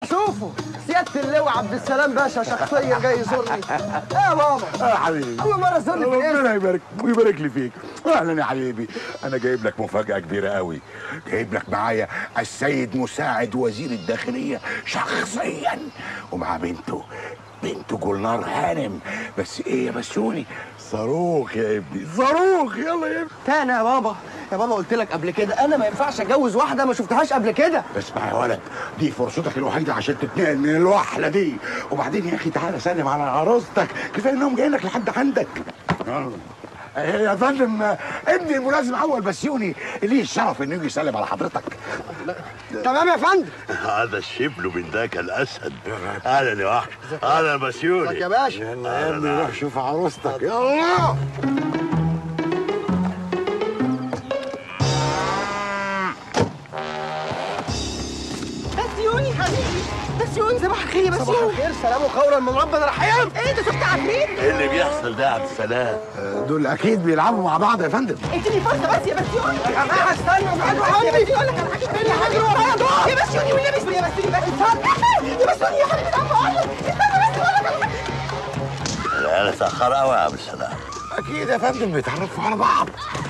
اشوفه سياده اللواء عبد السلام باشا شخصيا جاي يزورني ايه يا بابا يا حبيبي اول مره تزورني في ربنا الاسم يبارك ويبارك لي فيك اهلا يا حبيبي انا جايب لك مفاجاه كبيره قوي جايب لك معايا السيد مساعد وزير الداخليه شخصيا ومع بنته بنته جولنار هانم بس ايه يا بسوني صاروخ يا ابني صاروخ يلا يا ابني تاني يا بابا يا بابا قلت لك قبل كده انا ما ينفعش اتجوز واحده ما شفتهاش قبل كده اسمع يا ولد دي فرصتك الوحيده عشان تتنقل من الوحله دي وبعدين يا اخي تعالى سلم على عروستك كفايه انهم جايين لك لحد عندك آه. يا فندم آه، ابني الملازم اول بسيوني ليه الشرف انه يجي يسلم على حضرتك تمام يا فندم هذا الشبل من ذاك الاسد اهلا يا وحش اهلا بسيوني يا باشا يلا يا ابني روح شوف عروستك يلا بسيوني حبيبي بسيوني صباح الخير يا صباح بسيوني الخير سلام وقولا من ربنا رحيم ايه انت شفت عفريت ايه اللي بيحصل ده يا عبد السلام دول اكيد بيلعبوا مع بعض يا فندم اديني فرصه بس يا بسيوني يا جماعه استنوا ابعدوا يا عني بسيوني اقول لك على حاجه تانية حاجه ورايا دول يا بسيوني والنبي اسمي يا بسيوني بس اتفضل يا بسيوني يا حبيبي ده اقول لك استنى بس اقول لك على حاجه العيال اتاخر قوي يا عبد السلام اكيد يا فندم بيتعرفوا على بعض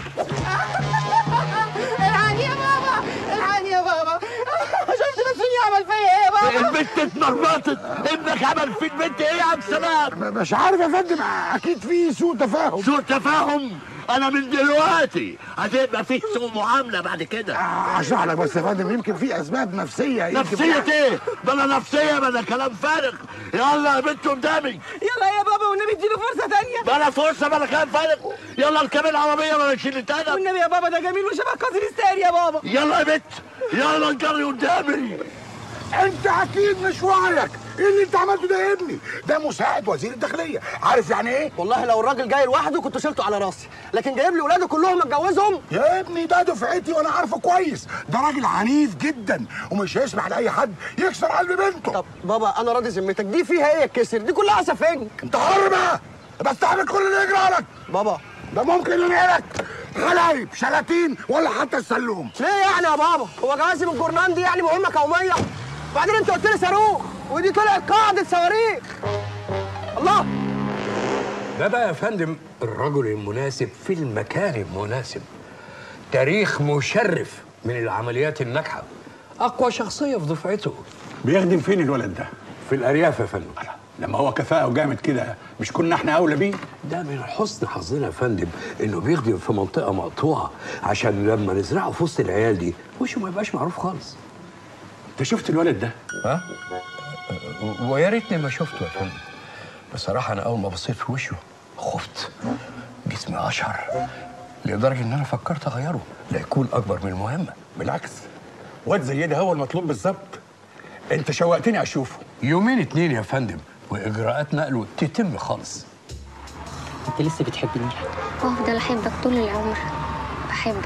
الحقني يا بابا الحقني يا بابا شفت بسيوني عمل فيا ايه يا بابا البنت اتمرمطت ابنك عمل في البنت ايه يا عبد السلام مش عارف يا فندم اكيد في سوء تفاهم سوء تفاهم انا من دلوقتي هتبقى فيه سوء معامله بعد كده اشرح لك بس يا فندم يمكن في اسباب نفسيه يمكن نفسية ايه؟ بلا نفسية بلا كلام فارغ يلا يا بنت قدامي يلا يا بابا والنبي اديله فرصه تانية بلا فرصة بلا كلام فارغ يلا اركب العربية بلا شيل تاني والنبي يا بابا ده جميل وشبه قاسم الساري يا بابا يلا يا بنت يلا نجري قدامي انت اكيد مش وعيك ايه اللي انت عملته ده يا ابني ده مساعد وزير الداخليه عارف يعني ايه والله لو الراجل جاي لوحده كنت شلته على راسي لكن جايب لي ولاده كلهم اتجوزهم يا ابني ده دفعتي وانا عارفه كويس ده راجل عنيف جدا ومش هيسمح لاي حد يكسر قلب بنته طب بابا انا راضي ذمتك دي فيها ايه الكسر دي كلها سفنج انت حر بقى بس تعمل كل اللي يجرى لك بابا ده ممكن ينقلك حلايب شلاتين ولا حتى السلوم ليه يعني يا بابا هو جوازي من الجورنان دي يعني مهمه قوميه بعدين انت قلت لي صاروخ ودي طلعت قاعده صواريخ الله ده بقى يا فندم الرجل المناسب في المكان المناسب تاريخ مشرف من العمليات الناجحة أقوى شخصية في دفعته بيخدم فين الولد ده؟ في الأرياف يا فندم لما هو كفاءة وجامد كده مش كنا احنا أولى بيه؟ ده من حسن حظنا يا فندم إنه بيخدم في منطقة مقطوعة عشان لما نزرعه في وسط العيال دي وشه ما يبقاش معروف خالص أنت شفت الولد ده؟ ها؟ ويا ريتني ما شفته يا فندم بصراحة أنا أول ما بصيت في وشه خفت جسمي أشعر لدرجة إن أنا فكرت أغيره لا يكون أكبر من المهمة بالعكس واد زي ده هو المطلوب بالظبط أنت شوقتني أشوفه يومين اتنين يا فندم وإجراءات نقله تتم خالص انت لسه بتحبني وافضل احبك طول العمر بحبك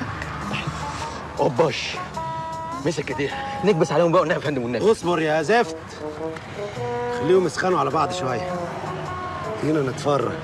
اوباش مسك ايديها نكبس عليهم بقى ونعم يا فندم والنبي اصبر يا زفت خليهم يسخنوا على بعض شويه هنا نتفرج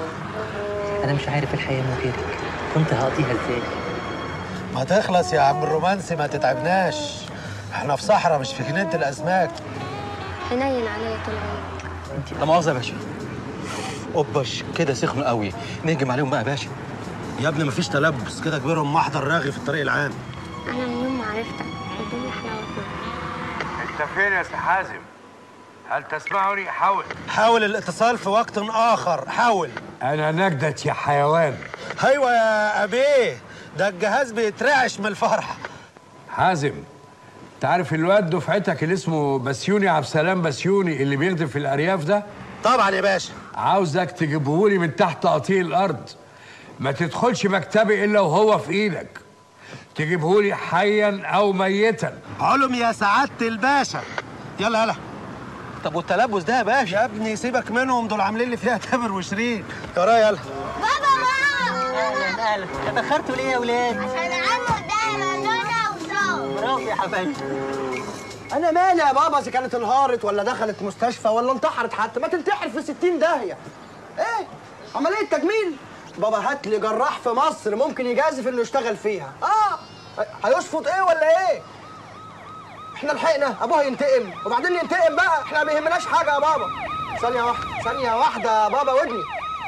انا مش عارف الحياه من غيرك كنت هقضيها ازاي ما تخلص يا عم الرومانسي ما تتعبناش احنا في صحراء مش في جنينه الاسماك حنين عليا طول عمرك لا مؤاخذه يا باشا اوباش كده سخنوا قوي نهجم عليهم بقى يا باشا يا ابني مفيش تلبس كده كبيرهم محضر راغي في الطريق العام انا من يوم ما عرفتك الدنيا حلاوتنا انت فين يا سي حازم؟ هل تسمعني؟ حاول حاول الاتصال في وقت اخر حاول أنا نجدت يا حيوان ايوه يا ابيه ده الجهاز بيترعش من الفرحه حازم تعرف الواد دفعتك اللي اسمه بسيوني عبد السلام بسيوني اللي بيخدم في الأرياف ده طبعا يا باشا عاوزك تجيبهولي من تحت قطيع الأرض ما تدخلش مكتبي إلا وهو في إيدك تجيبهولي حيا أو ميتا علم يا سعاده الباشا يلا يلا طب والتلبس ده يا باشا يا ابني سيبك منهم دول عاملين لي فيها تامر وشيرين ورايا يلا اهلا اهلا تاخرتوا ليه يا ولاد عشان عمو ده رنانة وصاب برافو يا حبايبي انا مالي يا بابا اذا كانت انهارت ولا دخلت مستشفى ولا انتحرت حتى ما تنتحر في 60 داهيه ايه عمليه تجميل بابا هات لي جراح في مصر ممكن يجازف انه يشتغل فيها اه هيشفط ايه ولا ايه احنا لحقنا ابوها ينتقم وبعدين ينتقم بقى احنا ما يهمناش حاجه يا بابا ثانيه واحده ثانيه واحده يا بابا ودني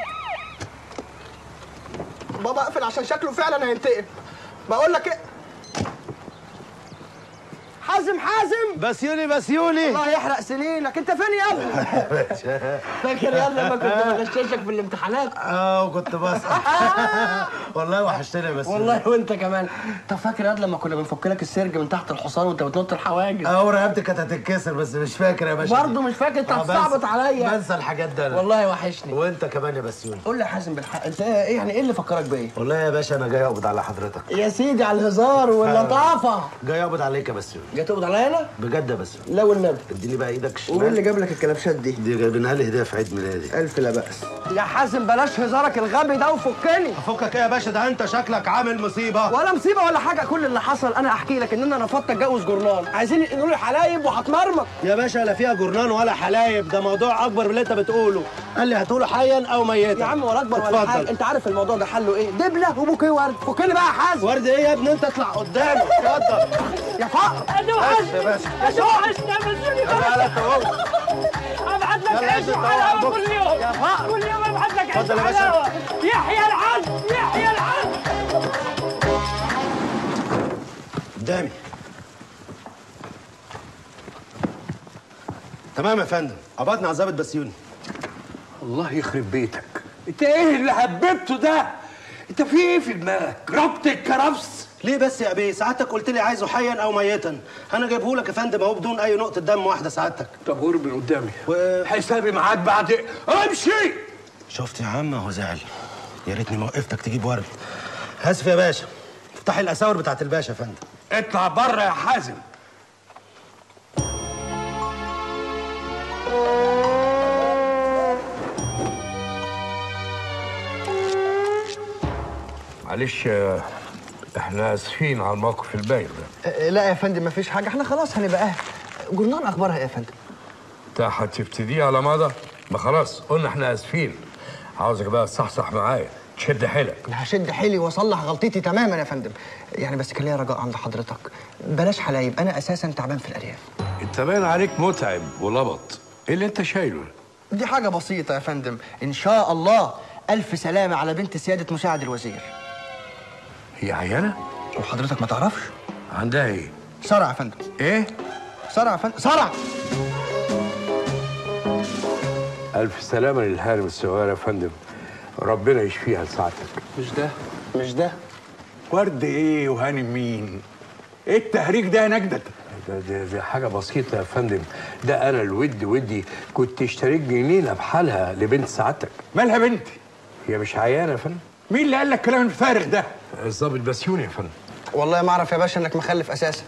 بابا اقفل عشان شكله فعلا هينتقم بقول لك ايه حازم حازم بسيوني بسيوني الله يحرق سنينك انت فين يا ابني فاكر يلا لما كنت بغششك في الامتحانات اه وكنت بسأل والله وحشتني بس والله وانت كمان طب فاكر يا لما كنا بنفك لك السرج من تحت الحصان وانت بتنط الحواجز اه ورقبتي كانت هتتكسر بس مش فاكر يا باشا برضه مش فاكر انت آه، هتصعبط بنسى- عليا بنسى الحاجات ده أنا. والله وحشني وانت كمان يا بسيوني قول لي يا حازم بالحق انت ايه يعني ايه اللي فكرك بايه والله يا باشا انا جاي اقبض على حضرتك يا سيدي على الهزار واللطافه جاي اقبض عليك يا بسيوني جاي تقبض عليا انا بجد يا بسيوني لا والنبي اديني بقى ايدك الشمال ومين اللي جاب لك الكلبشات دي دي جايبينها لي هديه في عيد ميلادي الف لا باس يا حازم بلاش هزارك الغبي ده وفكني فكك ايه يا باشا ده انت شكلك عامل مصيبه ولا مصيبه ولا حاجه كل اللي حصل انا احكي لك ان انا رفضت اتجوز جورنال عايزين ينقلوا لي حلايب وهتمرمط يا باشا لا فيها جرنان ولا حلايب ده موضوع اكبر من اللي انت بتقوله قال لي هتقوله حيا او ميتا يا عم ولا اكبر ولا اتفضل. حاجه انت عارف الموضوع ده حله ايه دبله وبوكيه ورد فكني بقى يا حازم ورد ايه يا ابني انت اطلع قدامي اتفضل يا فقر انا وحشني يا باشا انا وحشني بسوني تعالى انت اهو ابعت لك يلا عيش انزل تعالى وحلاوه على كل يوم يا فقر. كل يوم ابعت لك عيش اتفضل يا باشا. وحلاوه يحيى العز يحيى العز قدامي تمام يا فندم قبضنا على ظابط بسيوني الله يخرب بيتك انت ايه اللي هببته ده انت في ايه في دماغك ربط الكرفس ليه بس يا ابي سعادتك قلت لي عايزه حيا او ميتا انا جايبه لك يا فندم اهو بدون اي نقطه دم واحده سعادتك طب قرب من قدامي و... حسابي معاك بعد امشي شفت يا عم هو زعل يا ريتني ما وقفتك تجيب ورد اسف يا باشا افتحي الاساور بتاعت الباشا يا فندم اطلع بره يا حازم معلش آه، احنا اسفين على الموقف البايخ ده اه، لا يا فندم مفيش حاجه احنا خلاص هنبقى اهل جورنال اخبارها ايه يا فندم انت هتبتديه على مدى ما خلاص قلنا احنا اسفين عاوزك بقى تصحصح معايا تشد حيلك انا هشد حيلي واصلح غلطتي تماما يا فندم يعني بس كان ليا رجاء عند حضرتك بلاش حلايب انا اساسا تعبان في الارياف انت باين عليك متعب ولبط ايه اللي انت شايله دي حاجه بسيطه يا فندم ان شاء الله الف سلامه على بنت سياده مساعد الوزير هي عيانه وحضرتك ما تعرفش عندها ايه صرع يا فندم ايه صرع يا فندم صرع الف سلامه للهارم الصغير يا فندم ربنا يشفيها لساعتك مش ده مش ده ورد ايه وهانم مين ايه التهريج ده يا نجدة ده, ده, ده حاجة بسيطة يا فندم ده أنا الود ودي كنت اشتريت جنينة بحالها لبنت سعادتك مالها بنتي هي مش عيانة يا فندم مين اللي قال لك الكلام الفارغ ده الظابط بسيوني يا فندم والله ما اعرف يا باشا انك مخلف اساسا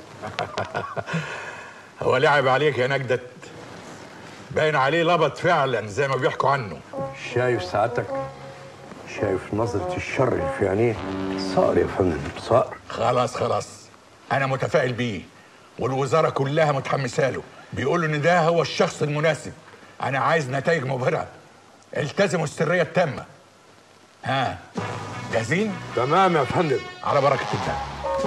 هو لعب عليك يا نجدة باين عليه لبط فعلا زي ما بيحكوا عنه شايف سعادتك شايف نظرة الشر اللي في عينيه صقر يا فندم صقر خلاص خلاص انا متفائل بيه والوزاره كلها متحمسه له بيقولوا ان ده هو الشخص المناسب انا عايز نتائج مبهره التزموا السريه التامه ها جاهزين تمام يا فندم على بركه الله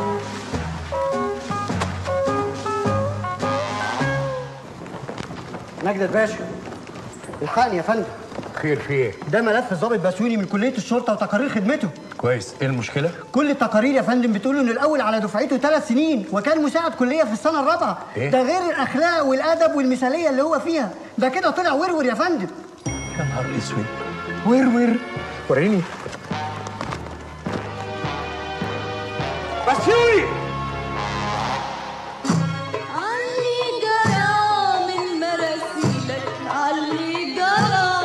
نجدة باشا الحقني يا فندم خير في ايه ده ملف ضابط بسيوني من كليه الشرطه وتقارير خدمته كويس ايه المشكلة كل التقارير يا فندم بتقول انه الاول على دفعته ثلاث سنين وكان مساعد كليه في السنه الرابعه إيه؟ ده غير الاخلاق والادب والمثاليه اللي هو فيها ده كده طلع ورور يا فندم يا نهار اسود ورور وريني بسيوني علي جرى من مراسيلك علي جرى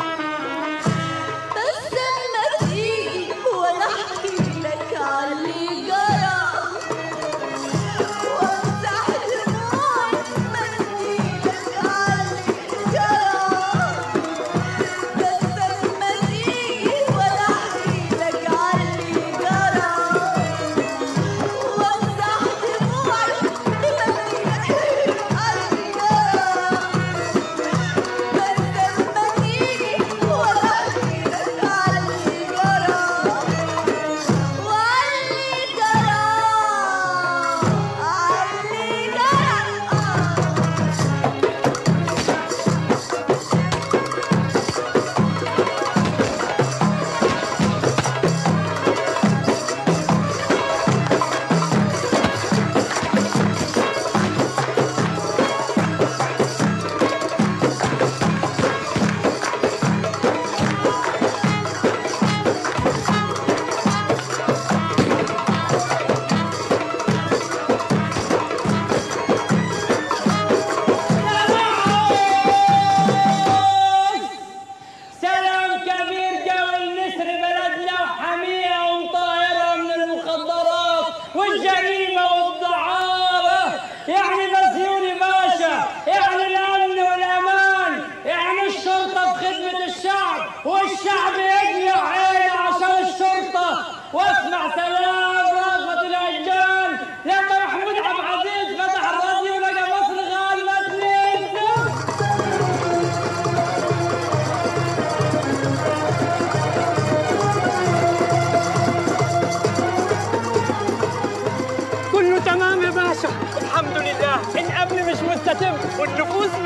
بس لما تيجي ولا احكي لك علي جرى وامسح دموعي بمنديلك علي جرى بس لما تيجي ولا احكي لك علي جرى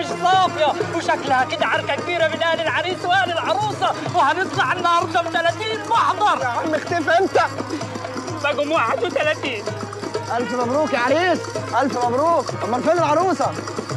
مش صافيه وشكلها كده عركه كبيره من اهل العريس واهل العروسه وهنطلع النهارده ب 30 محضر يا عم اختفي انت بقوا 31 الف مبروك يا عريس الف مبروك امال فين العروسه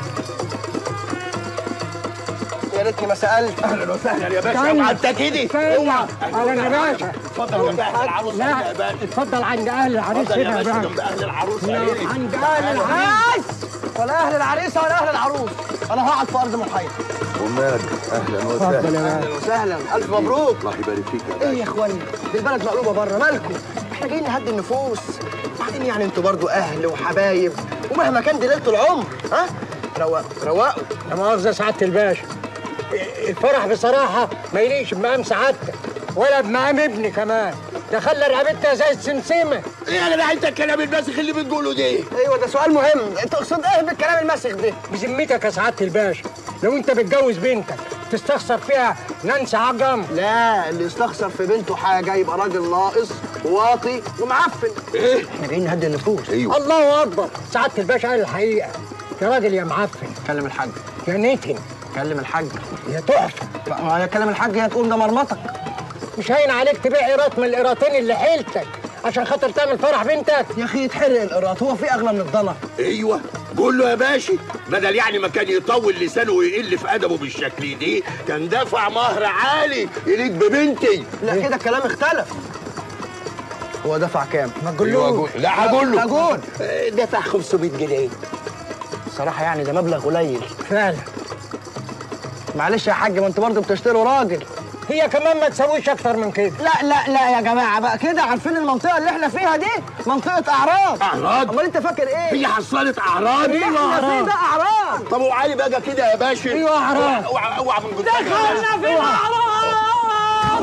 يا ريتني ما سالت اهلا وسهلا يا باشا اوعى انت كده اوعى اهلا يا باشا اتفضل جنب اهل العروسه لا يا باشا اتفضل عند اهل العريس اتفضل يا هنا يا باشا باشا جنب اهل العروسه لا، يا ريت. عند اهل اهل العريس العريس ولا اهل العريسه ولا اهل العروس انا هقعد في ارض محايده ومال اهلا اتفضل يا اهلا وسهلا الف مبروك الله يبارك فيك يا ايه يا اخواني دي البلد مقلوبه بره مالكم احنا جايين نهدي النفوس بعدين يعني انتوا برضو اهل وحبايب ومهما كان دي ليله العمر ها روقوا روقوا لا مؤاخذة سعادة الباشا الفرح بصراحة ما يليقش بمقام سعادتك ولا بمقام ابني كمان ده خلى رقبتها زي السمسمة ايه يا جدع انت الكلام الماسخ اللي بتقوله ده ايوه ده سؤال مهم انت تقصد ايه بالكلام المسخ ده بذمتك يا سعادة الباشا لو انت بتجوز بنتك تستخسر فيها نانسي عجم لا اللي يستخسر في بنته حاجه يبقى راجل ناقص واطي ومعفن ايه احنا جايين نهدي النفوس ايوه الله اكبر سعادة الباشا قال الحقيقة يا راجل يا معفن كلم الحاج يا نتن كلم الحاج يا تحفة ما هي كلم الحاج هي تقول ده مرمطك مش هين عليك تبيع قيراط من القيراطين اللي حيلتك عشان خاطر تعمل فرح بنتك يا اخي يتحرق القراط هو في اغلى من الضنا ايوه قول له يا باشا بدل يعني ما كان يطول لسانه ويقل في ادبه بالشكل دي كان دفع مهر عالي يليق ببنتي لا كده الكلام اختلف هو دفع كام؟ ما تقولوش. لا، هقول له. هقول آه، دفع 500 جنيه صراحة يعني ده مبلغ قليل فعلا معلش يا حاج ما انتوا برضه بتشتروا راجل هي كمان ما تسويش اكتر من كده لا لا لا يا جماعة بقى كده عارفين المنطقة اللي احنا فيها دي منطقة أعراض أعراض؟ أمال أنت فاكر إيه؟ هي حصلت اعراض اللي احنا فيه ده أعراض طب وعلي بقى كده يا باشا ايوه اعراض اوعى اوعى من قدامي يا دخلنا باشا. في الاعراض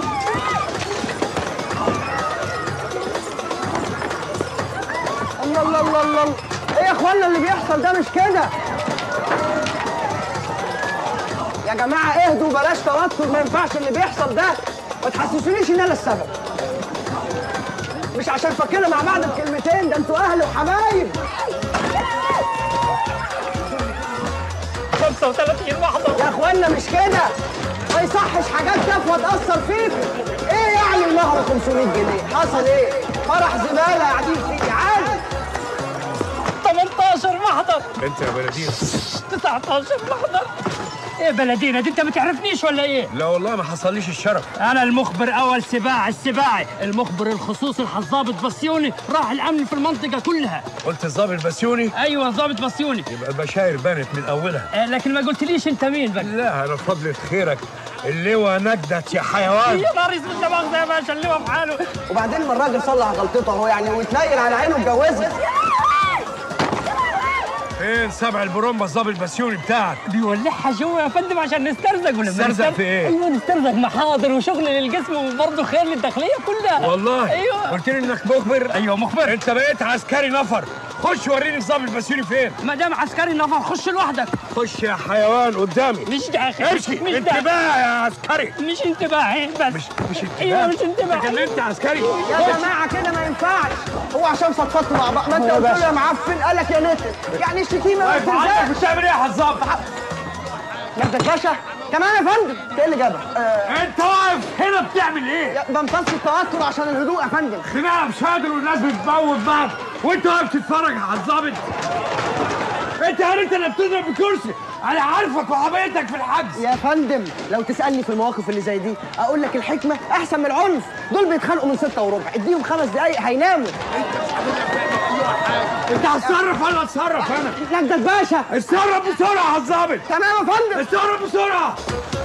الله الله الله الله إيه يا إخوانا اللي بيحصل ده مش كده يا جماعة اهدوا بلاش توتر ما ينفعش اللي بيحصل ده ما تحسسونيش إن أنا السبب مش عشان فكنا مع بعض بكلمتين ده انتوا أهل وحبايب 35 محضر يا اخوانا مش كده ما يصحش حاجات تافهه تاثر فيكم ايه يعني المهر 500 جنيه حصل ايه فرح زباله قاعدين فيه عادي 18 محضر انت يا بلدين 19 محضر ايه بلدينا دي انت ما تعرفنيش ولا ايه؟ لا والله ما حصليش الشرف انا المخبر اول سباع السباعي المخبر الخصوصي الضابط بسيوني راح الامن في المنطقه كلها قلت الظابط بسيوني ايوه ضابط بسيوني يبقى البشاير بانت من اولها آه لكن ما قلتليش انت مين بقى لا انا فضلة خيرك اللواء نجدت يا حيوان يا نهار اسود لا مؤاخذه يا باشا اللي هو في حاله وبعدين ما الراجل صلح غلطته اهو يعني ويتنيل على عينه اتجوزها فين سبع البرومبا الظابط بسيوني بتاعك بيولعها جوا يا فندم عشان نسترزق ولا نسترزق في إيه؟ ايوه نسترزق محاضر وشغل للجسم وبرضه خير للداخليه كلها والله ايوه قلت لي انك مخبر ايوه مخبر انت بقيت عسكري نفر خش وريني الظابط بسيوني فين ما دام عسكري نفر خش لوحدك خش يا حيوان قدامي مش داخل امشي مش داخل انتباه يا عسكري مش انتباهي بس مش مش انتباه ايوه مش انتباهي لكن انت عسكري يا جماعه كده ما ينفعش هو عشان فضفضتوا مع بعض ما انت قلت له يا معفن قال لك يا نتن يعني الشتيمه ما واقف عندك بتنزلش بتعمل ايه يا الظابط مجدك باشا كمان يا فندم انت ايه اللي جابك؟ آه انت واقف هنا بتعمل ايه يا- بمتص التوتر عشان الهدوء يا فندم خناقه مش قادر والناس بتموت بعض وانت واقف تتفرج على الظابط انت هل انت اللي بتضرب بكرسي انا عارفك وحبيتك في الحجز يا فندم لو تسالني في المواقف اللي زي دي اقول لك الحكمه احسن من العنف دول بيتخانقوا من ستة وربع اديهم خمس دقايق هيناموا انت هتصرف ولا اتصرف انا نجدك باشا اتصرف بسرعه يا الظابط تمام يا فندم اتصرف بسرعه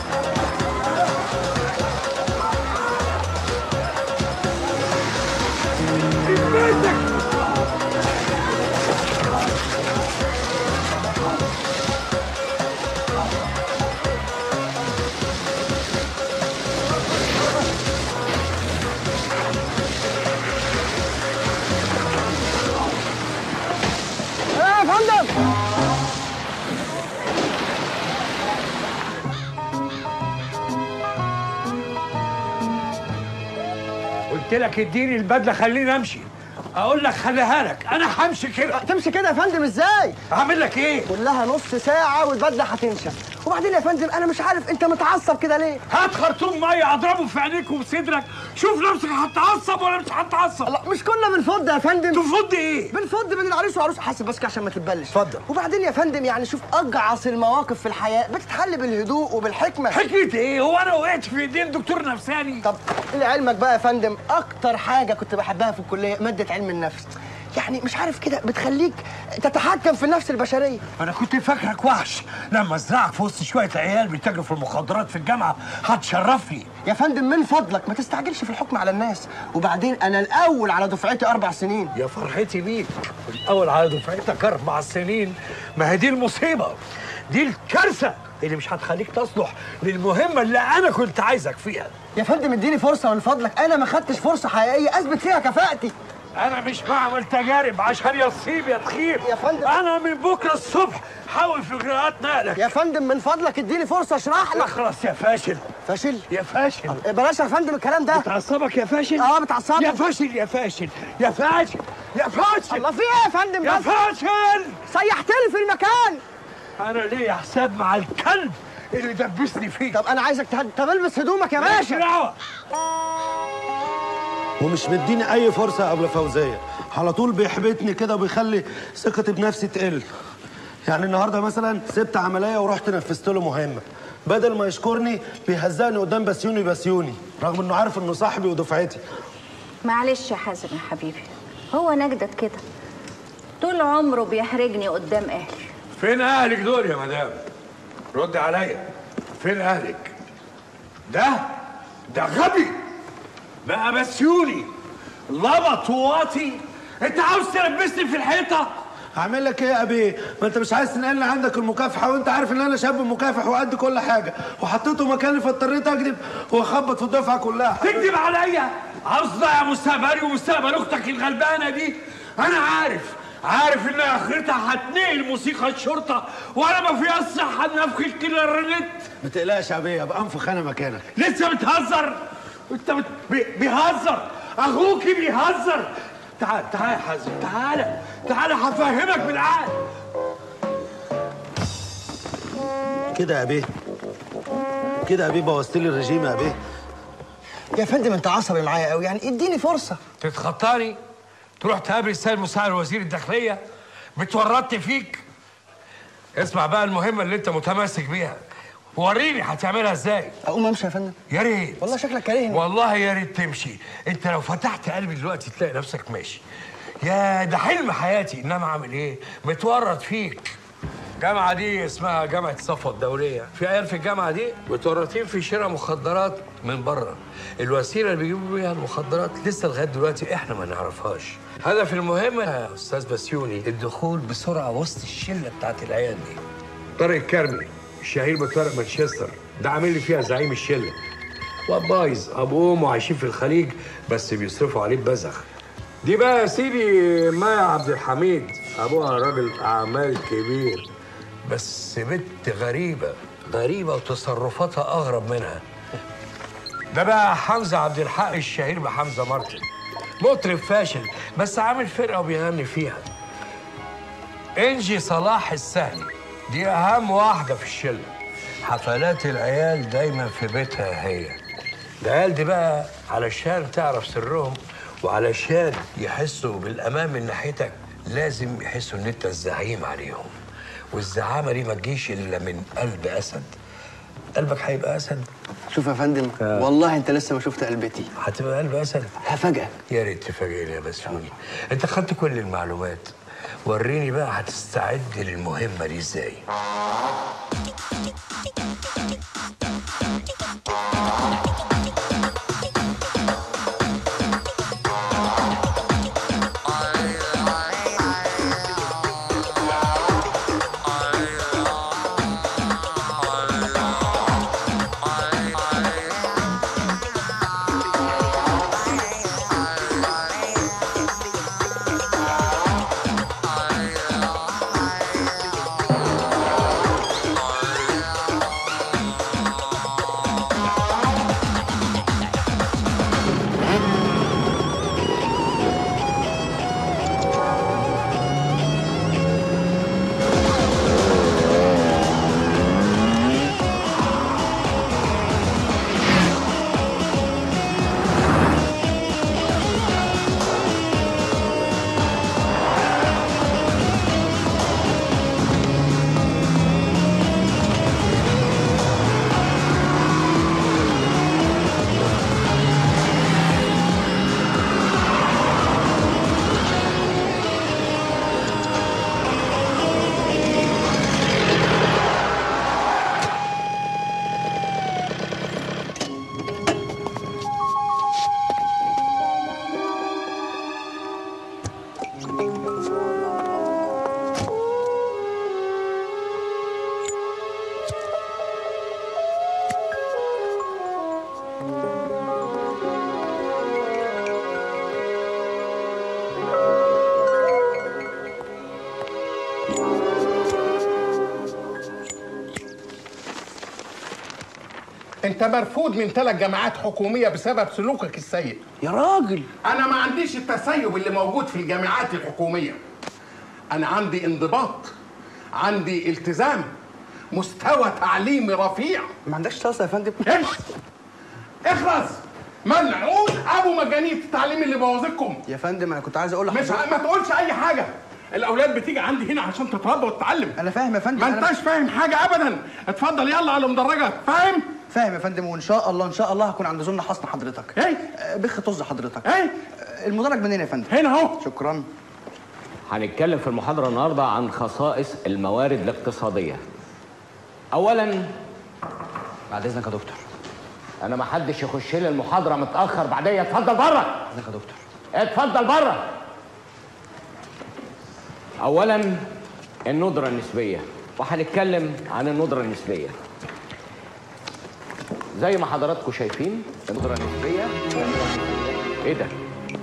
يا فندم قلت لك اديني البدله خليني امشي اقول لك خليها لك انا همشي كده تمشي كده يا فندم ازاي هعمل لك ايه كلها نص ساعه والبدله هتنشف وبعدين يا فندم انا مش عارف انت متعصب كده ليه هات خرطوم ميه اضربه في عينيك وبصدرك شوف نفسك هتعصب ولا مش هتعصب لا مش كنا بنفض يا فندم تفض ايه بنفض بين العريس والعروس حاسب بس كده عشان ما تتبلش اتفضل. وبعدين يا فندم يعني شوف اجعص المواقف في الحياه بتتحل بالهدوء وبالحكمه حكمة ايه هو انا وقعت في ايدين دكتور نفساني طب لعلمك بقى يا فندم اكتر حاجه كنت بحبها في الكليه ماده علم النفس يعني مش عارف كده بتخليك تتحكم في النفس البشريه انا كنت فاكرك وحش لما ازرعك في وسط شويه عيال بيتاجروا في المخدرات في الجامعه هتشرفني يا فندم من فضلك ما تستعجلش في الحكم على الناس وبعدين انا الاول على دفعتي اربع سنين يا فرحتي بيك الاول على دفعتك اربع سنين ما هي دي المصيبه دي الكارثه اللي مش هتخليك تصلح للمهمه اللي انا كنت عايزك فيها يا فندم اديني فرصه من فضلك انا ما خدتش فرصه حقيقيه اثبت فيها كفاءتي انا مش بعمل تجارب عشان يصيب يا تخيب يا فندم. انا من بكره الصبح حاول في اجراءات نقلك يا فندم من فضلك اديني فرصه اشرح لك اخلص يا فاشل فاشل يا فاشل بلاش يا فندم الكلام ده بتعصبك يا فاشل اه بتعصبني يا فاشل يا فاشل يا فاشل يا فاشل الله في ايه يا فندم يا بس؟ فاشل سيحتني في المكان انا ليا حساب مع الكلب اللي دبسني فيه طب انا عايزك تهد... طب البس هدومك يا مالكش باشا دعوه ومش مديني اي فرصه قبل فوزيه على طول بيحبطني كده وبيخلي ثقتي بنفسي تقل يعني النهارده مثلا سبت عمليه ورحت نفذت له مهمه بدل ما يشكرني بيهزقني قدام بسيوني بسيوني رغم انه عارف انه صاحبي ودفعتي معلش يا حازم يا حبيبي هو نجدت كده طول عمره بيحرجني قدام اهلي فين اهلك دول يا مدام رد عليا فين اهلك ده ده غبي بقى بسيوني لبط وواطي انت عاوز تلبسني في الحيطه هعمل لك ايه يا ابي ما انت مش عايز تنقلني عندك المكافحه وانت عارف ان انا شاب مكافح وقد كل حاجه وحطيته مكاني فاضطريت اكذب واخبط في الدفعه كلها تكذب عليا عاوز تضيع مستقبلي ومستقبل اختك الغلبانه دي انا عارف عارف ان اخرتها هتنقل موسيقى الشرطه وانا ما في الصحه نفخ الكلارنت ما تقلقش يا ابي ابقى انفخ انا مكانك لسه بتهزر انت بت... بي... بيهزر اخوك بيهزر تعال تعال يا حازم تعال تعال هفهمك بالعقل كده يا ابي كده يا ابي بوظت لي الرجيم يا ابي يا فندم انت عصبي معايا قوي يعني اديني فرصه تتخطاني تروح تقابل السيد مساعد وزير الداخليه بتورطني فيك اسمع بقى المهمه اللي انت متمسك بيها وريني هتعملها ازاي اقوم امشي يا فندم يا ريت والله شكلك كارهني والله يا ريت تمشي انت لو فتحت قلبي دلوقتي تلاقي نفسك ماشي يا ده حلم حياتي انما اعمل ايه متورط فيك الجامعة دي اسمها جامعة صفوة الدولية، في عيال في الجامعة دي متورطين في شراء مخدرات من بره. الوسيلة اللي بيجيبوا بيها المخدرات لسه لغاية دلوقتي احنا ما نعرفهاش. هدف المهمة يا أستاذ بسيوني الدخول بسرعة وسط الشلة بتاعت العيال دي. طارق الكرمي الشهير بطارق مانشستر ده عامل لي فيها زعيم الشلة. واد بايظ ابوه وامه عايشين في الخليج بس بيصرفوا عليه ببذخ. دي بقى يا سيدي مايا عبد الحميد ابوها راجل اعمال كبير بس بنت غريبه غريبه وتصرفاتها اغرب منها ده بقى حمزه عبد الحق الشهير بحمزه مارتن مطرب فاشل بس عامل فرقه وبيغني فيها انجي صلاح السهلي دي اهم واحده في الشله حفلات العيال دايما في بيتها هي العيال دي بقى علشان تعرف سرهم وعلشان يحسوا بالامان من ناحيتك لازم يحسوا ان انت الزعيم عليهم والزعامه دي ما تجيش الا من قلب اسد قلبك هيبقى اسد شوف يا فندم والله انت لسه ما شفت قلبتي هتبقى قلب اسد هفاجئك يا ريت تفاجئني يا بسوني انت خدت كل المعلومات وريني بقى هتستعد للمهمه دي ازاي انت مرفوض من ثلاث جامعات حكوميه بسبب سلوكك السيء يا راجل انا ما عنديش التسيب اللي موجود في الجامعات الحكوميه انا عندي انضباط عندي التزام مستوى تعليمي رفيع ما عندكش طاسه يا فندم اخلص ملعون ابو مجانين التعليم اللي بوظكم يا فندم انا كنت عايز اقول مش ع- ما تقولش اي حاجه الاولاد بتيجي عندي هنا عشان تتربى وتتعلم انا فاهم يا فندم ما أنا- انتش فاهم حاجه ابدا اتفضل يلا على المدرجه فاهم فاهم يا فندم وان شاء الله ان شاء الله هكون عند زون حصن حضرتك ايه بخ طز حضرتك ايه المدرج منين يا فندم هنا اهو شكرا هنتكلم في المحاضرة النهاردة عن خصائص الموارد الاقتصادية. أولاً بعد إذنك يا دكتور. أنا ما حدش يخش لي المحاضرة متأخر بعديا اتفضل بره. إذنك يا دكتور. اتفضل بره. أولاً الندرة النسبية وهنتكلم عن الندرة النسبية. زي ما حضراتكم شايفين الندرة النسبية إيه ده؟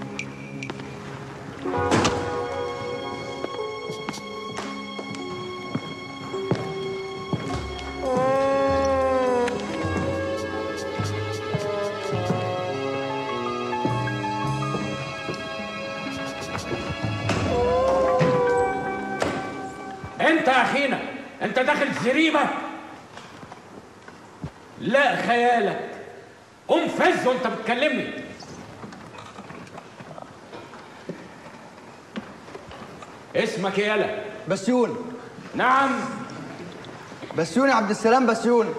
انت يا اخينا انت داخل زريبه لا خيالك قوم فز وانت بتكلمني اسمك ايه يالا بسيون نعم بسيوني عبد السلام بسيوني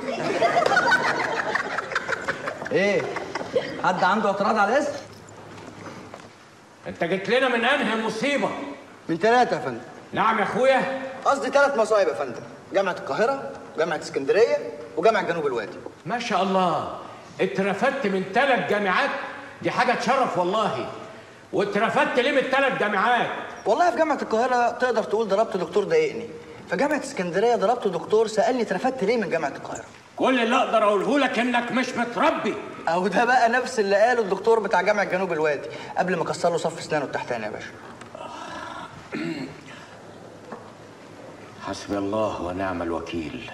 ايه حد عنده اعتراض على الاسم انت جيت لنا من انهي مصيبه من ثلاثة يا فندم نعم يا اخويا قصدي ثلاث مصايب يا فندم جامعة القاهرة جامعة اسكندرية وجامعة جنوب الوادي ما شاء الله اترفدت من ثلاث جامعات دي حاجه تشرف والله واترفدت ليه من ثلاث جامعات والله في جامعة القاهرة تقدر تقول ضربت دكتور ضايقني في جامعة اسكندرية ضربت دكتور سألني اترفدت ليه من جامعة القاهرة كل اللي اقدر اقوله لك انك مش متربي أو ده بقى نفس اللي قاله الدكتور بتاع جامعة جنوب الوادي قبل ما كسر له صف اسنانه التحتاني يا باشا حسبي الله ونعم الوكيل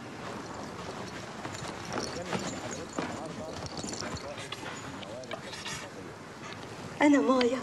أنا مايا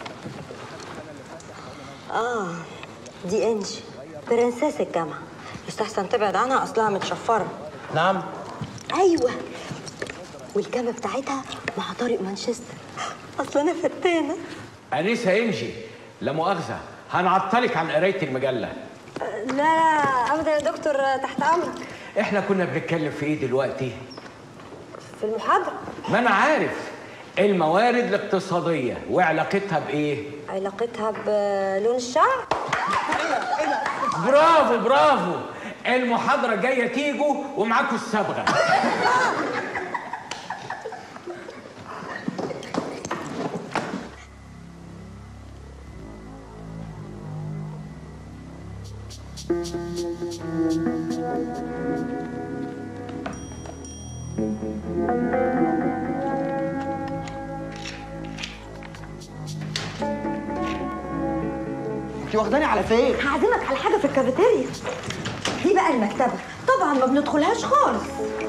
آه دي إنجي برنسيس الجامعة يستحسن تبعد عنها أصلها متشفرة نعم أيوة والجامعة بتاعتها مع طارق مانشستر أصل أنا فتانة انسه انجي لا مؤاخذه هنعطلك عن قرايه المجله لا أبدا يا دكتور تحت أمرك احنا كنا بنتكلم في ايه دلوقتي في المحاضرة ما انا عارف الموارد الاقتصاديه وعلاقتها بايه علاقتها بلون الشعر برافو برافو المحاضره جايه تيجوا ومعاكم الصبغه انت واخداني على فين؟ هعزمك على حاجة في الكافيتيريا دي بقى المكتبة طبعا ما بندخلهاش خالص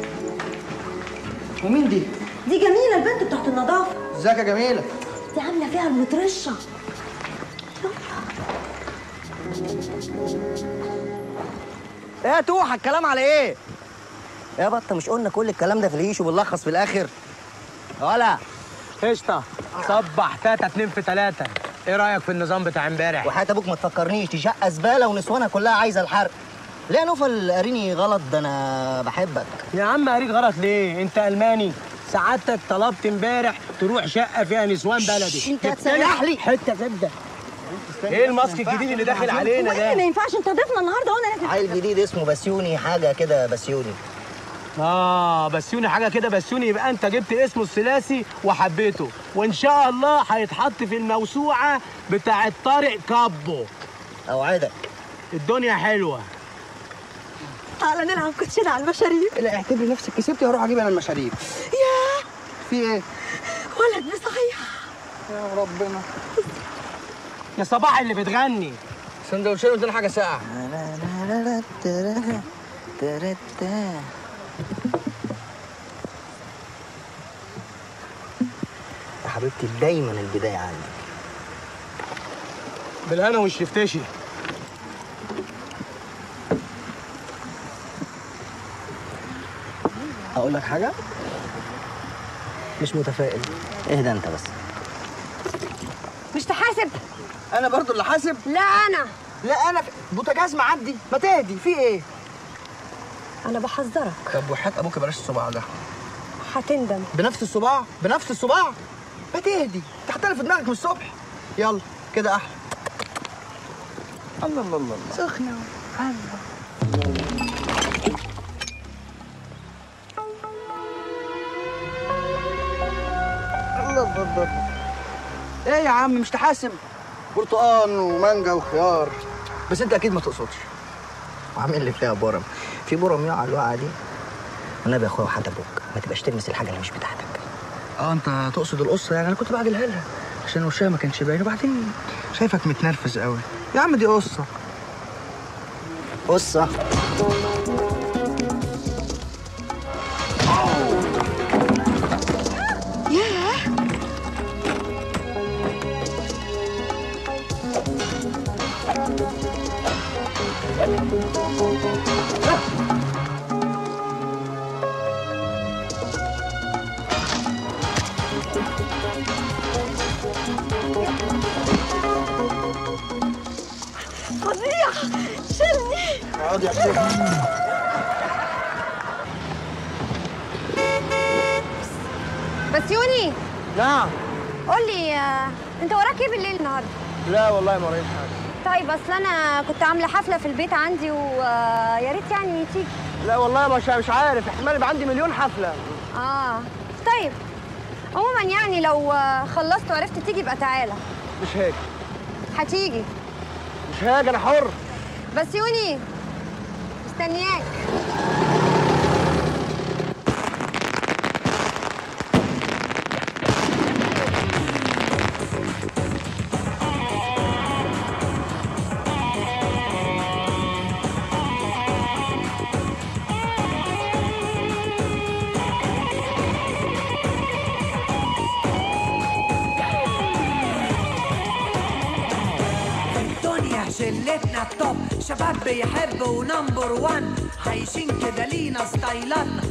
ومين دي؟ دي جميلة البنت بتاعت النظافة ازيك يا جميلة؟ دي عاملة فيها المطرشة ايه يا توحة الكلام على ايه؟ يا بطة مش قلنا كل الكلام ده في العيش وبنلخص في الاخر؟ ولا قشطة صبح تاتا اتنين في تلاتة ايه رأيك في النظام بتاع امبارح؟ وحياة ابوك ما تفكرنيش دي شقة زبالة ونسوانها كلها عايزة الحرق ليه يا نوفل قاريني غلط ده انا بحبك يا عم قريت غلط ليه؟ انت الماني سعادتك طلبت امبارح تروح شقة فيها نسوان بلدي انت جبت هتسيح لي حتة زبدة ايه الماسك الجديد اللي داخل علينا وايه ما ده؟ ينفعش انت ضيفنا النهارده وانا لازم عيل جديد اسمه بسيوني حاجة كده بسيوني اه بسيوني حاجة كده بسيوني يبقى انت جبت اسمه الثلاثي وحبيته وان شاء الله هيتحط في الموسوعة بتاعت طارق كابو اوعدك الدنيا حلوة تعالى نلعب كوتشينه على المشاريب لا اعتبري نفسك كسبتي هروح اجيب انا المشاريب ياه في ايه؟ ولد بصحيح يا ربنا يا صباح اللي بتغني سندوتشين ودينا حاجة ساقعة حبيبتي دايما البدايه عندي بالهنا والشفتشي اقول لك حاجه مش متفائل اهدى انت بس مش تحاسب انا برضو اللي حاسب لا انا لا انا في... بوتاجاز معدي ما تهدي في ايه انا بحذرك طب وحياة ابوك بلاش الصباع ده هتندم بنفس الصباع بنفس الصباع ما تهدي تحترف في دماغك من الصبح يلا كده احلى الله الله الله الله. سخنه الله الله الله الله ايه يا عم مش تحاسب برتقان ومانجا وخيار بس انت اكيد ما تقصدش وعامل لي فيها برم في برم يقع على الوقعه دي والنبي يا اخويا وحد ابوك ما تبقاش تلمس الحاجه اللي مش بتاعتك اه انت تقصد القصه يعني انا كنت بعجلها لها عشان وشها ما كانش باين وبعدين شايفك متنرفز قوي يا عم دي قصه قصه ياه فظيع شلني اقعد يا حسين بس يوني نعم قول لي آه، انت وراك ايه بالليل النهارده لا والله ما وريش حاجه طيب اصل انا كنت عامله حفله في البيت عندي ويا ريت يعني تيجي لا والله مش مش عارف احتمال يبقى عندي مليون حفله اه طيب عموما يعني لو آه، خلصت وعرفت تيجي يبقى تعالى مش هاجي هتيجي مش هاجي انا حر بس يوني مستنياك الدنيا شلتنا التوب شباب بيحب ونمبر وان عايشين كده لينا ستايلاتنا